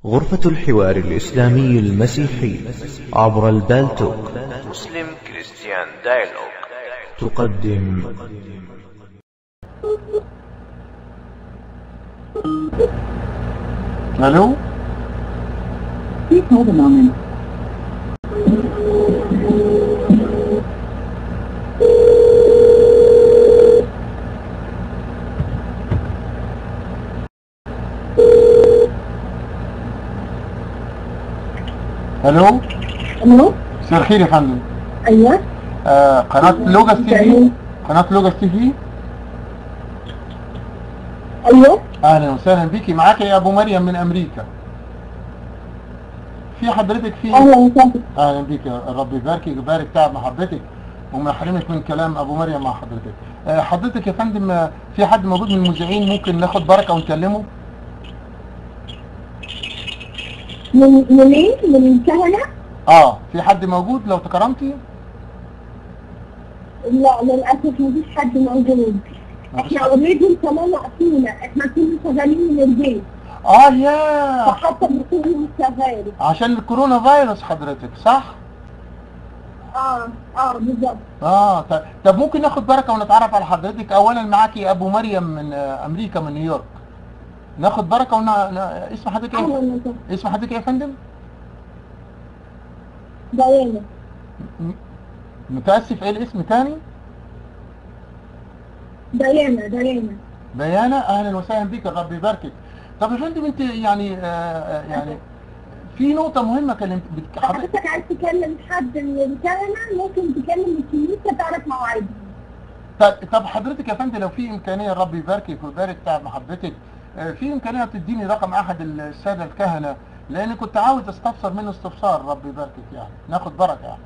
غرفة الحوار الإسلامي المسيحي عبر البالتوك مسلم كريستيان دايلوج تقدم الو Please hold a moment. الو الو مساء الخير يا فندم ايوه آه قناة لوجاس تي في قناة لوجاس تي في ايوه اهلا وسهلا بيكي معاك يا ابو مريم من امريكا في حضرتك في اهلا وسهلا اهلا بيك يا رب يباركك ويبارك تعب محبتك وما يحرمك من كلام ابو مريم مع حضرتك آه حضرتك يا فندم آه، في حد موجود من المذيعين ممكن ناخد بركه ونكلمه من من ايه؟ من الكهنة؟ اه في حد موجود لو تكرمتي لا للاسف مفيش حد موجود احنا اوريدي القناة مقفولة احنا كنا شغالين من البيت اه يا فحتى الرسول مش شغال عشان الكورونا فيروس حضرتك صح اه اه بالظبط اه طب, طب ممكن ناخد بركه ونتعرف على حضرتك اولا معاكي ابو مريم من آه، امريكا من نيويورك ناخد بركه ون... ن... اسم حضرتك اهلا ايه وسهلا اسم حضرتك ايه يا فندم ديانا م- متاسف ايه الاسم تاني ديانا ديانا بيانه اهلا وسهلا بيك الرب يباركك طب يا فندم انت يعني آه آه، يعني في نقطه مهمه كلمت بت- حضرتك حضرتك عايز تكلم حد من الكهنة ممكن تكلم الكنيسة تعرف مواعيدهم طب طب حضرتك يا فندم لو في امكانيه الرب يباركك ويبارك تعب محبتك آه، في امكانيه تديني رقم احد الساده الكهنه لان كنت عاوز استفسر منه استفسار الرب يباركك يعني ناخد بركه يعني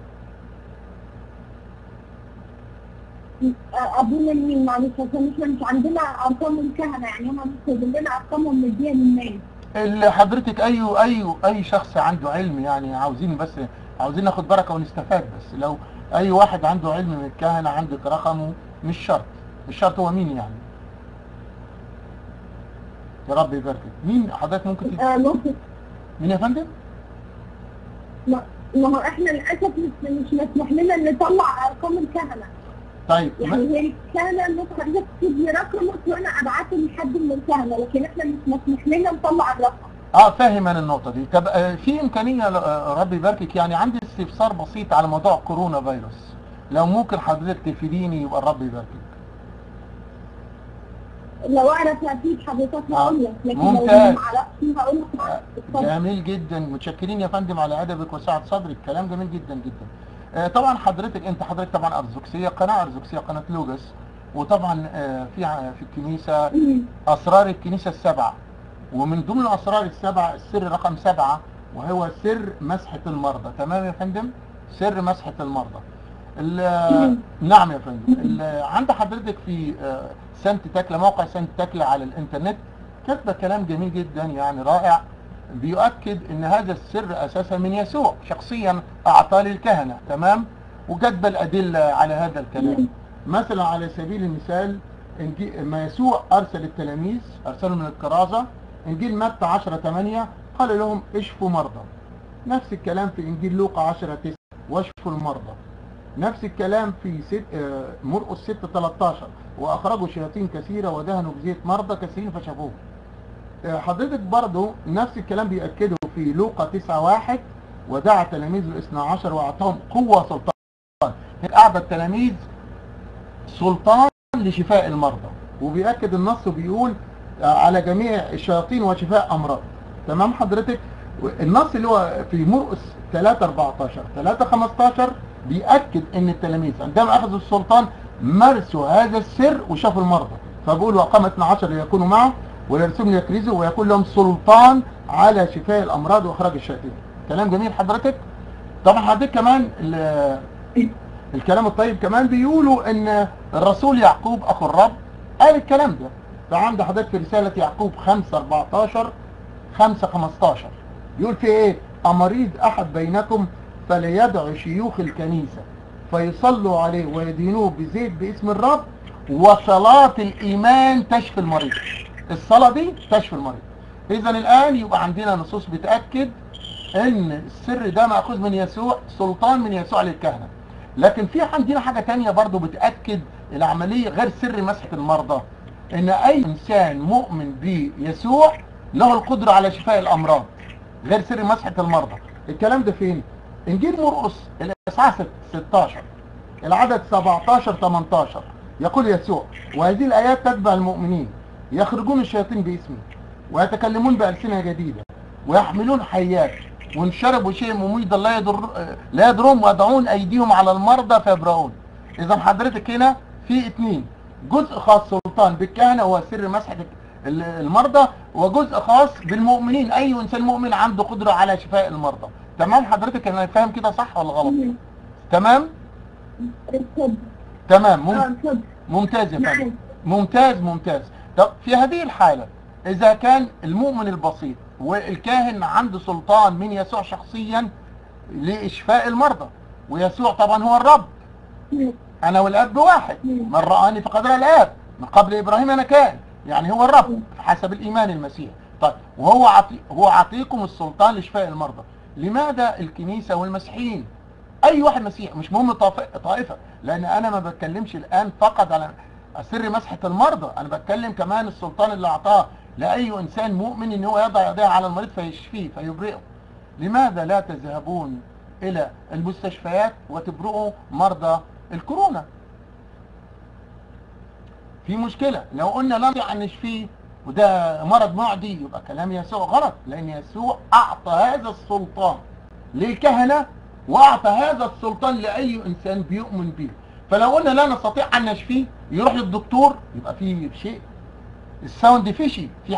آه، ابونا مين معلش عشان احنا مش عندنا ارقام الكهنة يعني هم مش كاتبين لنا ارقامهم مديها للناس اللي حضرتك اي اي اي شخص عنده علم يعني عاوزين بس عاوزين ناخد بركه ونستفاد بس لو اي واحد عنده علم من الكهنه عندك رقمه مش شرط مش شرط هو مين يعني يا رب يباركك مين حضرتك ممكن تدي آه، ممكن مين يا فندم ما ما هو احنا للاسف مش مش مسموح لنا نطلع ارقام الكهنه طيب ما- يعني هي الكهنه ممكن حضرتك تكتب لي رقمك وانا ابعته لحد من الكهنه لكن احنا مش مسموح لنا نطلع الرقم اه فاهم انا النقطه دي طب آه، في امكانيه ل- آه، رب يباركك يعني عندي استفسار بسيط على موضوع كورونا فيروس لو ممكن حضرتك تفيديني يبقى الرب يباركك لو اعرف افيد حضرتك هقول لك لكن لو ممتاز. ما اعرفش هقول لك اتفضل. جميل جدا متشكرين يا فندم على ادبك وسعه صدرك كلام جميل جدا جدا آه، طبعا حضرتك انت حضرتك طبعا ارثوذكسيه قناه ارثوذكسيه قناه لوجس وطبعا آه، في ع- في الكنيسه مم. اسرار الكنيسه السبعه ومن ضمن الاسرار السبعه السر رقم سبعه وهو سر مسحه المرضى تمام يا فندم سر مسحه المرضى ال- نعم يا فندم ال- عند حضرتك في آه، سانت تكلا موقع سانت تكلا على الانترنت كاتبه كلام جميل جدا يعني رائع بيؤكد ان هذا السر اساسا من يسوع شخصيا اعطاه للكهنه تمام وكاتبه الادله على هذا الكلام مثلا على سبيل المثال إنجيل- ما يسوع ارسل التلاميذ ارسلهم من الكرازه انجيل متى 10 8 قال لهم اشفوا مرضى نفس الكلام في انجيل لوقا 10 9 واشفوا المرضى نفس الكلام في ست آه، مرقس 6 13 واخرجوا شياطين كثيره ودهنوا بزيت مرضى كثيرين فشافوهم آه، حضرتك برضو نفس الكلام بيأكده في لوقا 9 1 ودعا تلاميذ الاثنى عشر واعطاهم قوه سلطان هيك اعطى التلاميذ سلطان لشفاء المرضى وبيأكد النص وبيقول آه، على جميع الشياطين وشفاء امراض تمام حضرتك النص اللي هو في مرقس 3 14 3 15 بيأكد ان التلاميذ عندما اخذوا السلطان مارسوا هذا السر وشافوا المرضى فبيقول وقام 12 ليكونوا معه ويرسلهم ليكرزوا ويكون لهم سلطان على شفاء الامراض واخراج الشياطين كلام جميل حضرتك طبعا حضرتك كمان ال- الكلام الطيب كمان بيقولوا ان الرسول يعقوب اخو الرب قال الكلام ده فعند حضرتك في رسالة يعقوب 5 14 5 15 بيقول في ايه امريض احد بينكم فليدعو شيوخ الكنيسة فيصلوا عليه ويدينوه بزيت باسم الرب وصلاة الايمان تشفي المريض الصلاة دي تشفي المريض اذا الان يبقى عندنا نصوص بتاكد ان السر ده ماخوذ من يسوع سلطان من يسوع للكهنه لكن في عندنا حاجه تانية برضو بتاكد العمليه غير سر مسحه المرضى ان اي انسان مؤمن بيسوع له القدره على شفاء الامراض غير سر مسحه المرضى الكلام ده فين انجيل مرقس الاصحاح 16 العدد 17 18 يقول يسوع وهذه الايات تتبع المؤمنين يخرجون الشياطين باسمي ويتكلمون بألسنة جديدة ويحملون حيات وان شربوا شيء مميت لا يضر لا يضرهم ويضعون ايديهم على المرضى فيبرؤون اذا حضرتك هنا في اتنين جزء خاص سلطان بالكهنه هو سر مسحه ال- المرضى وجزء خاص بالمؤمنين اي انسان مؤمن عنده قدره على شفاء المرضى تمام حضرتك انا فاهم كده صح ولا غلط مم. تمام اتفضل تمام اه مم- اتفضل ممتاز يا فندم معاك ممتاز ممتاز طب في هذه الحالة إذا كان المؤمن البسيط والكاهن عنده سلطان من يسوع شخصيا لإشفاء المرضى ويسوع طبعا هو الرب مم. أنا والأب واحد مم. من رآني فقد رأى الآب من قبل إبراهيم أنا كان يعني هو الرب حسب الإيمان المسيح طيب وهو عطي هو عطيكم السلطان لشفاء المرضى لماذا الكنيسة والمسيحيين اي واحد مسيح مش مهم طائف- طائفه لان انا ما بتكلمش الان فقط على سر مسحه المرضى انا بتكلم كمان السلطان اللي اعطاه لاي انسان مؤمن ان هو يضع يديه على المريض فيشفيه فيبرئه لماذا لا تذهبون الى المستشفيات وتبرئوا مرضى الكورونا في مشكله لو قلنا لا نستطيع ان نشفيه وده مرض معدي يبقى كلام يسوع غلط لان يسوع اعطى هذا السلطان للكهنه واعطى هذا السلطان لاي انسان بيؤمن به فلو قلنا لا نستطيع ان نشفيه يروح للدكتور يبقى في شيء الساوند فيشي في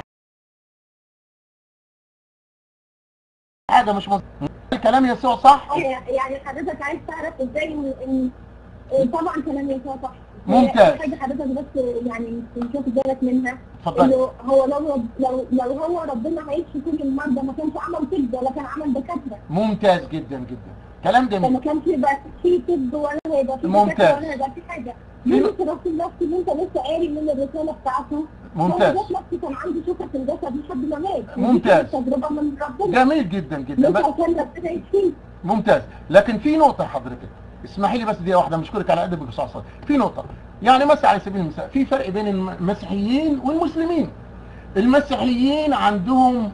حاجه مش مظبوطه الكلام يسوع صح يعني حضرتك عايز تعرف ازاي ان ان إيه طبعا كلام يسوع صح ممتاز. حاجه حضرتك بس يعني نشوف بالك منها اتفضل انه هو لو رب لو لو هو ربنا هيشفي كل المرضى ما كانش عمل طب ولا كان عمل دكاتره ممتاز جدا جدا كلام فما جميل كانش يبقى في طب ولا هيبقى في ممتاز. دكاتره ولا هيبقى في حاجه في- من رسول الله اللي انت لسه قاري من الرساله بتاعته ممتاز. هو ذات نفسه كان عنده شوكه في الجسد لحد ما مات ممتاز. ودي كانت تجربه من ربنا جميل جدا جدا مش بس- عشان ربنا يشفيه ممتاز لكن في نقطة حضرتك اسمحي لي بس دقيقة واحدة مشكورك على أدب الرسول صلى في نقطة يعني مثلا على سبيل المثال في فرق بين المسيحيين والمسلمين المسيحيين عندهم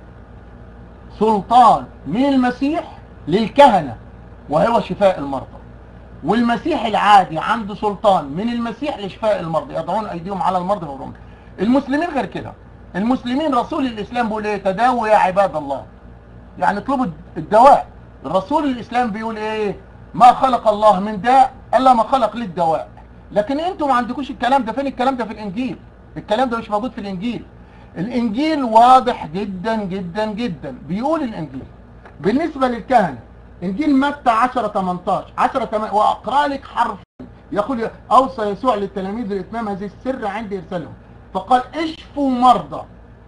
سلطان من المسيح للكهنة وهو شفاء المرضى والمسيح العادي عنده سلطان من المسيح لشفاء المرضى يضعون ايديهم على المرضى ويبرون المسلمين غير كده المسلمين رسول الاسلام بيقول ايه تداووا يا عباد الله يعني اطلبوا الدواء الرسول الاسلام بيقول ايه ما خلق الله من داء الا ما خلق للدواء لكن انتوا ما عندكوش الكلام ده فين الكلام ده في الانجيل الكلام ده مش موجود في الانجيل الانجيل واضح جدا جدا جدا بيقول الانجيل بالنسبه للكهنه انجيل متى 10 18 10 8 واقرا لك حرف يقول اوصى يسوع للتلاميذ لاتمام هذه السر عند ارسالهم فقال اشفوا مرضى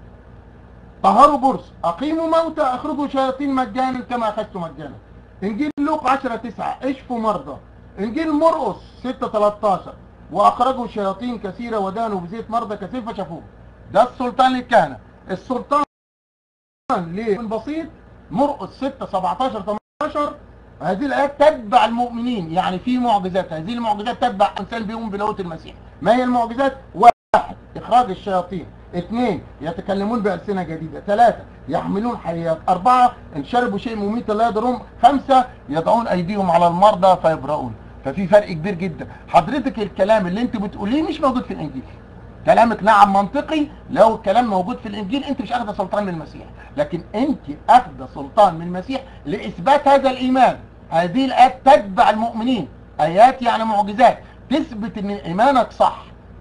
طهروا برص اقيموا موتى اخرجوا شياطين مجانا كما اخذتم مجانا انجيل لوق 10 9 اشفوا مرضى انجيل مرقس 6 13 واخرجوا شياطين كثيره ودانوا بزيت مرضى كثير فشافوه ده السلطان للكهنه السلطان لمن بسيط مرقس 6 17 18 هذه الايات تتبع المؤمنين يعني في معجزات هذه المعجزات تتبع انسان بيقوم بلاهوت المسيح ما هي المعجزات واحد اخراج الشياطين اثنين يتكلمون بألسنة جديدة ثلاثة يحملون حيات أربعة إن شربوا شيء مميت لا يضرهم خمسة يضعون أيديهم على المرضى فيبرؤون ففي فرق كبير جدا حضرتك الكلام اللي انت بتقوليه مش موجود في الإنجيل كلامك نعم منطقي لو الكلام موجود في الانجيل انت مش اخذه سلطان من المسيح لكن انت اخذه سلطان من المسيح لاثبات هذا الايمان هذه الايات تتبع المؤمنين ايات يعني معجزات تثبت ان ايمانك صح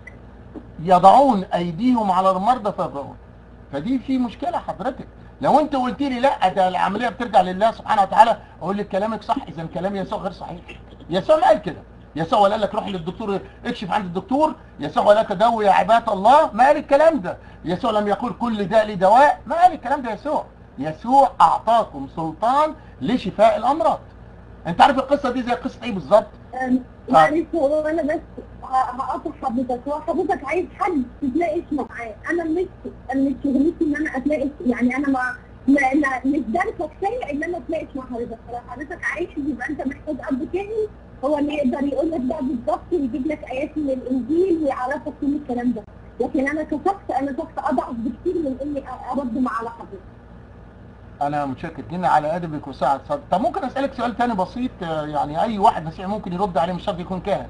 يضعون ايديهم على المرضى فيبرؤون فدي في مشكله حضرتك لو انت قلت لي لا ده العمليه بترجع لله سبحانه وتعالى اقول لك كلامك صح اذا كلام يسوع غير صحيح يسوع ما قال كده يسوع ولا قال لك روح للدكتور اكشف عند الدكتور يسوع ولا تداوي يا عباد الله ما قال الكلام ده يسوع لم يقول كل داء لي دواء ما قال الكلام ده يسوع يسوع اعطاكم سلطان لشفاء الامراض انت عارف القصه دي زي قصه ايه بالظبط أم، معلش هو انا بس ه- هقاطع حضرتك هو حضرتك عايز حد تتناقش معاه انا مش أنا مش شغلتي ان انا اتناقش يعني انا ما ما ما- مش دارسه كفايه ان انا اتناقش مع حضرتك لو حضرتك عايز يبقى انت محتاج اب كامل هو اللي يقدر يقول لك بقى بالظبط ويجيب لك ايات من الانجيل ويعرفك كل الكلام ده لكن انا كشخص انا شخص اضعف بكتير من اني ارد مع على حضرتك انا متشكر جدا على ادبك وسعه صدر طب ممكن اسالك سؤال تاني بسيط آه، يعني اي واحد مسيحي ممكن يرد عليه مش شرط يكون كاهن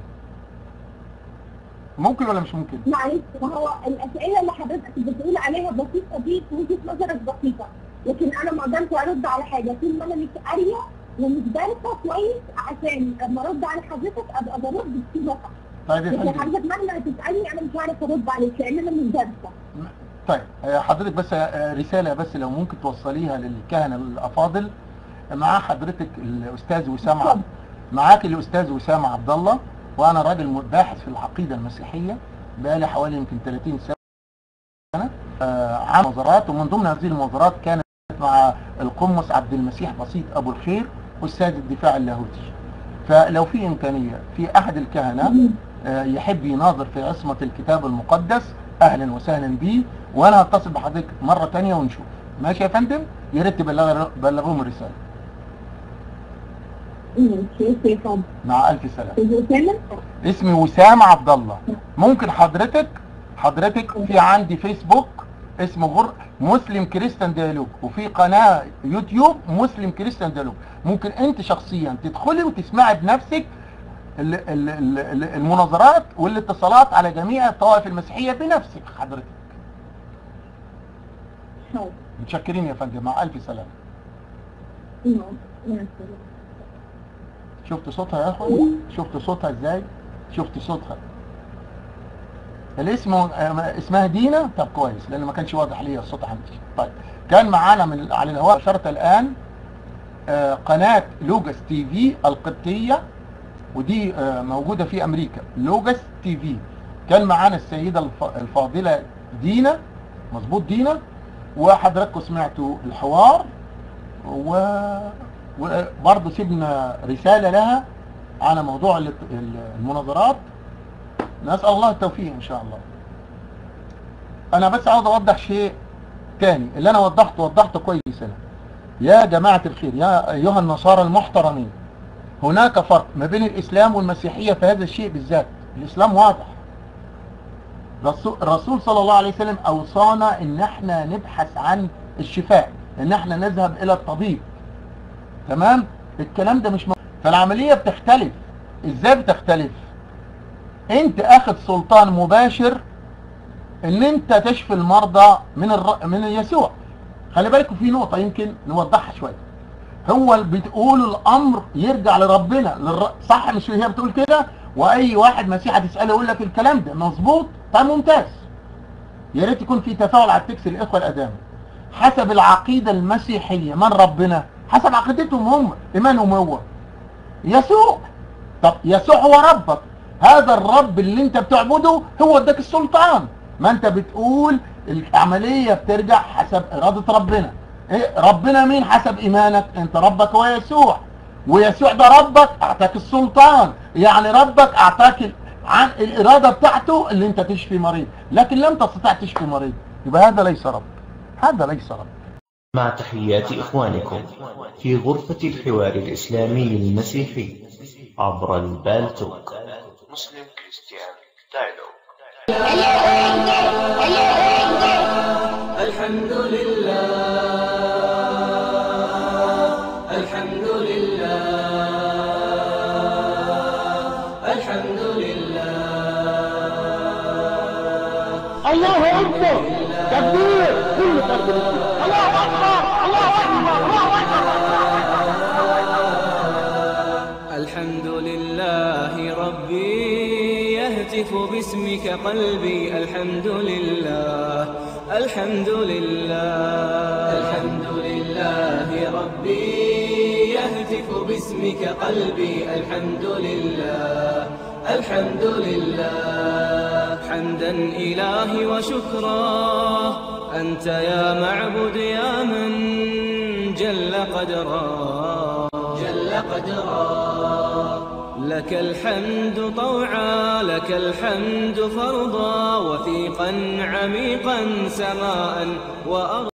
ممكن ولا مش ممكن معلش ما هو الاسئله اللي حضرتك بتقول عليها بسيطه دي في وجهه نظرك بسيطه لكن انا ما اقدرش ارد على حاجه طول ما انا مش قاريه ومش دارسه كويس عشان لما ارد على حضرتك ابقى برد بصيغه صح طيب يا لكن فندم حضرتك مهما تسالني انا مش هعرف ارد عليك لان انا مش دارسه طيب آه، حضرتك بس آه، رسالة بس لو ممكن توصليها للكهنة الأفاضل مع حضرتك الأستاذ وسام عبد معاك الأستاذ وسام عبد الله وأنا راجل باحث في العقيدة المسيحية بقالي حوالي يمكن 30 سنة آه، عام مناظرات ومن ضمن هذه المناظرات كانت مع القمص عبد المسيح بسيط أبو الخير أستاذ الدفاع اللاهوتي فلو في إمكانية في أحد الكهنة آه، يحب يناظر في عصمة الكتاب المقدس اهلا وسهلا بيه وانا هتصل بحضرتك مرة تانية ونشوف ماشي يا فندم يا ريت تبلغ بلغوهم الرسالة ماشي يا فندم مع الف سلامة استاذ اسامه اسمي وسام عبد الله ممكن حضرتك حضرتك في عندي فيسبوك اسمه غر مسلم كريستيان ديالوج وفي قناة يوتيوب مسلم كريستيان ديالوج ممكن انت شخصيا تدخلي وتسمعي بنفسك ال- ال- ال- ال- المناظرات والاتصالات على جميع الطوائف المسيحية بنفسك حضرتك حاضر متشكرين يا فندم مع الف سلامة مع السلامه شفت صوتها يا اخوي شفت صوتها ازاي شفت صوتها الاسم آه، اسمها دينا طب كويس لان ما كانش واضح ليا الصوت عندي طيب كان معانا من على الهواء شرط الان آه، قناة لوجس تي في القبطية ودي آه، موجودة في امريكا لوجس تي في كان معانا السيدة الف- الفاضلة دينا مظبوط دينا وحضراتكم سمعتوا الحوار و وبرضه سيبنا رسالة لها على موضوع ال- ال- المناظرات نسأل الله التوفيق إن شاء الله أنا بس عاوز أوضح شيء تاني اللي أنا وضحته وضحته كويس أنا يا جماعة الخير يا أيها النصارى المحترمين هناك فرق ما بين الإسلام والمسيحية في هذا الشيء بالذات الإسلام واضح رسول- الرسول صلى الله عليه وسلم أوصانا إن احنا نبحث عن الشفاء إن احنا نذهب إلى الطبيب تمام الكلام ده مش م... فالعملية بتختلف ازاي بتختلف انت اخذ سلطان مباشر ان انت تشفي المرضى من الر... من يسوع خلي بالكم في نقطة يمكن نوضحها شوية هو اللي بتقول الامر يرجع لربنا للر... صح مش هي بتقول كده واي واحد مسيحي تسأله يقول لك الكلام ده مظبوط طيب ممتاز يا ريت يكون في تفاعل على التكس الاخوة الادام حسب العقيدة المسيحية من ربنا حسب عقيدتهم هم ايمانهم هو يسوع طب يسوع هو ربك هذا الرب اللي انت بتعبده هو اداك السلطان ما انت بتقول العملية بترجع حسب ارادة ربنا إيه ربنا مين حسب ايمانك انت ربك هو يسوع ويسوع ده ربك اعطاك السلطان يعني ربك اعطاك ال- عن الارادة بتاعته اللي انت تشفي مريض لكن لم تستطع تشفي مريض يبقى هذا ليس رب هذا ليس رب مع تحيات إخوانكم في غرفة الحوار الإسلامي المسيحي عبر البالتوك مسلم كريستيان دايلوج الحمد لله الحمد لله الحمد لله الله اكبر تكبير كل فرد الله اكبر الله اكبر الله اكبر الحمد لله ربي يهتف باسمك قلبي الحمد لله الحمد لله الحمد لله ربي يهتف باسمك قلبي الحمد لله الحمد لله حمدا إلهي وشكرا أنت يا معبد يا من جل قدرا جل قدرا لك الحمد طوعا لك الحمد فرضا وثيقا عميقا سماء وأرضا